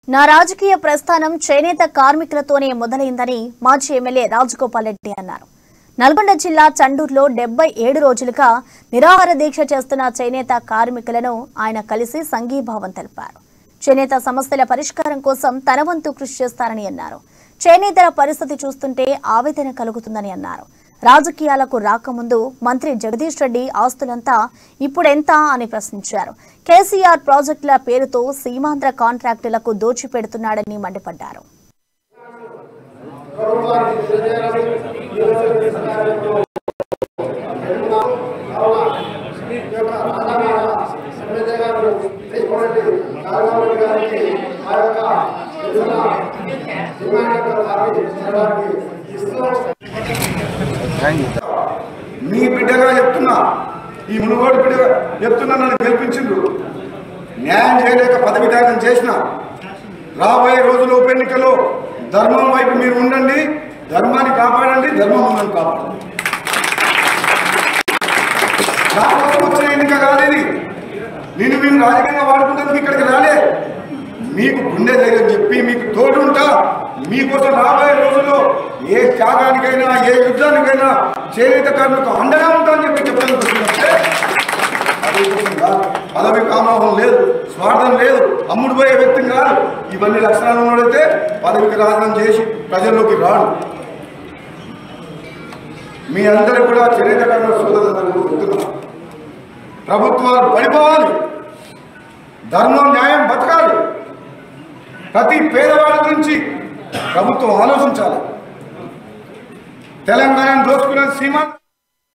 నా రాజకీయ ప్రస్థానం చేనేత కార్మికులతోనే మొదలైందని మాజీ ఎమ్మెల్యే రాజగోపాల్ రెడ్డి అన్నారు నల్గొండ జిల్లా చండూరులో డెబ్బై ఏడు రోజులుగా నిరాహార దీక్ష చేస్తున్న చేనేత కార్మికులను ఆయన కలిసి సంఘీభావం తెలిపారు చేనేత సమస్యల పరిష్కారం కోసం తన వంతు కృషి చేస్తారని అన్నారు చేనేతల పరిస్థితి చూస్తుంటే ఆవేదన కలుగుతుందని అన్నారు రాజకీయాలకు రాకముందు మంత్రి జగదీష్ రెడ్డి ఆస్తులంతా ఇప్పుడెంత అని ప్రశ్నించారు కేసీఆర్ ప్రాజెక్టుల పేరుతో సీమాంధ్ర కాంట్రాక్టులకు దోచిపెడుతున్నాడని మండిపడ్డారు మీ బిడ్డగా చెప్తున్నా ఈ మునుగోడు బిడ్డగా చెప్తున్నా నన్ను గెలిపించిండ్రు న్యాయం చేయలేక పదవి త్యాగం చేసిన రాబోయే రోజుల ఉప ఎన్నికలో ధర్మం వైపు మీరు ఉండండి ధర్మాన్ని కాపాడండి ధర్మం ఉందని కాపాడండి నా కోసం వచ్చిన ఎన్నిక కాలేదు నేను మీరు రాజకీయంగా వాడుకుంటానికి ఇక్కడికి రాలే మీకు గుండె ధైర్యం చెప్పి మీకు తోడుంటా మీకోసం రాబోయే రోజుల్లో ఏ త్యాగానికైనా ఏ యుద్ధానికైనా చేనేత కార్మికు అండగా ఉంటా అని చెప్పి చెప్పడానికి వచ్చినట్టే పదవి కోసం కాదు పదవి కామోహం లేదు స్వార్థం లేదు అమ్ముడు పోయే వ్యక్తి కాదు ఇవన్నీ లక్షణాలు ఉన్నదైతే పదవికి రాజనం చేసి ప్రజల్లోకి రాడు మీ అందరూ కూడా చేనేత కార్మిక సోదరులందరూ చెప్తున్నా ప్రభుత్వాలు పడిపోవాలి ధర్మం న్యాయం బతకాలి ప్రతి పేదవాడి గురించి ప్రభుత్వం ఆలోచించాలి తెలంగాణను దోచుకున్న సీమ